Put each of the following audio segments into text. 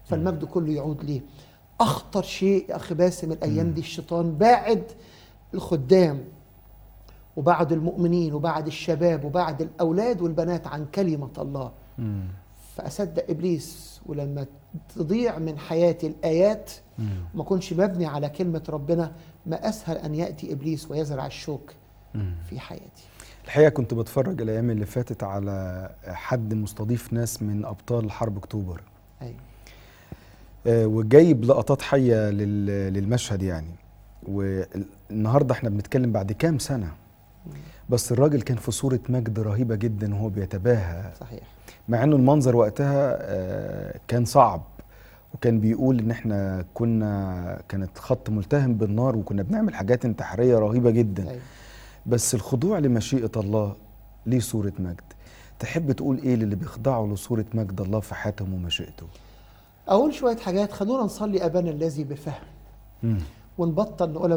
فالمجد كله يعود ليه اخطر شيء يا اخي باسم الايام دي الشيطان باعد الخدام وبعد المؤمنين وبعد الشباب وبعد الاولاد والبنات عن كلمه الله مم. فاصدق ابليس ولما تضيع من حياتي الايات مم. وما اكونش مبني على كلمه ربنا ما اسهل ان ياتي ابليس ويزرع الشوك مم. في حياتي الحقيقه كنت بتفرج الايام اللي فاتت على حد مستضيف ناس من ابطال حرب اكتوبر ايوه آه، وجايب لقطات حيه لل- للمشهد يعني والنهارده احنا بنتكلم بعد كام سنه بس الراجل كان في صوره مجد رهيبه جدا وهو بيتباهى صحيح مع انه المنظر وقتها آه، كان صعب وكان بيقول ان احنا كنا كانت خط ملتهم بالنار وكنا بنعمل حاجات انتحاريه رهيبه جدا ايوه بس الخضوع لمشيئه الله ليه صوره مجد تحب تقول ايه للي بيخضعوا لصوره مجد الله في حياتهم ومشيئته اقول شويه حاجات خلونا نصلي ابانا الذي بفهم مم. ونبطل نقولها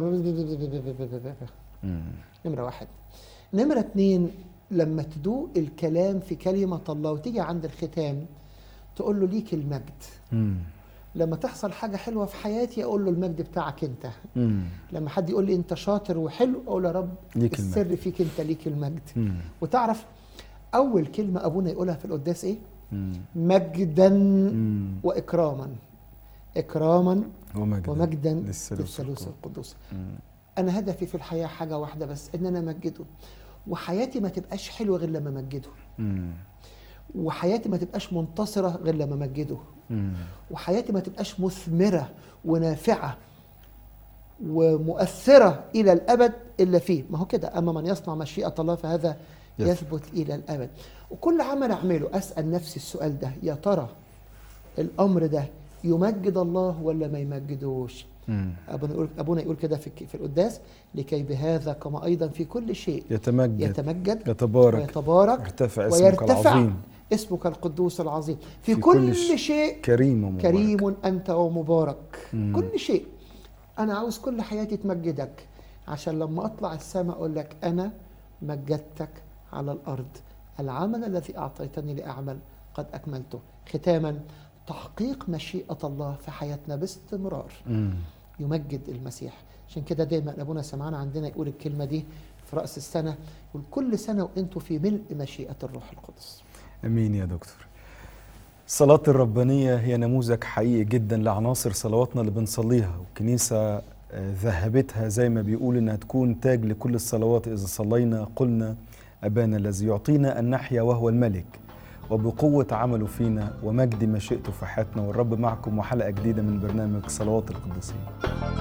مم. نمره واحد نمره اتنين لما تدوق الكلام في كلمه الله وتيجي عند الختام تقول له ليك المجد مم. لما تحصل حاجه حلوه في حياتي اقول له المجد بتاعك انت مم. لما حد يقول لي انت شاطر وحلو اقول يا رب ليك السر فيك انت ليك المجد مم. وتعرف اول كلمه ابونا يقولها في القداس ايه مم. مجدا مم. واكراما اكراما ومجدا ومجدا للثالوث للثالوث القدوس. القدوس مم. انا هدفي في الحياه حاجه واحده بس ان انا امجده وحياتي ما تبقاش حلوه غير لما امجده مم. وحياتي ما تبقاش منتصره غير لما امجده مم. وحياتي ما تبقاش مثمره ونافعه ومؤثره الى الابد الا فيه ما هو كده اما من يصنع مشيئه الله فهذا يثبت. يثبت الى الابد وكل عمل اعمله اسال نفسي السؤال ده يا ترى الامر ده يمجد الله ولا ما يمجدوش مم. ابونا يقول ابونا يقول كده في في القداس لكي بهذا كما ايضا في كل شيء يتمجد يتمجد يتبارك ويتبارك ارتفع اسمك ويرتفع العظيم اسمك القدوس العظيم في, في كل, كل ش- شيء كريم ومبارك كريم انت ومبارك مم. كل شيء انا عاوز كل حياتي تمجدك عشان لما اطلع السماء اقول لك انا مجدتك على الارض العمل الذي اعطيتني لاعمل قد اكملته ختاما تحقيق مشيئه الله في حياتنا باستمرار مم. يمجد المسيح عشان كده دايما ابونا سمعان عندنا يقول الكلمه دي في راس السنه يقول كل سنه وانتم في ملء مشيئه الروح القدس امين يا دكتور الصلاة الربانية هي نموذج حقيقي جدا لعناصر صلواتنا اللي بنصليها والكنيسة آه، ذهبتها زي ما بيقول انها تكون تاج لكل الصلوات اذا صلينا قلنا ابانا الذي يعطينا ان نحيا وهو الملك وبقوة عمله فينا ومجد مشيئته في حياتنا والرب معكم وحلقة جديدة من برنامج صلوات القديسين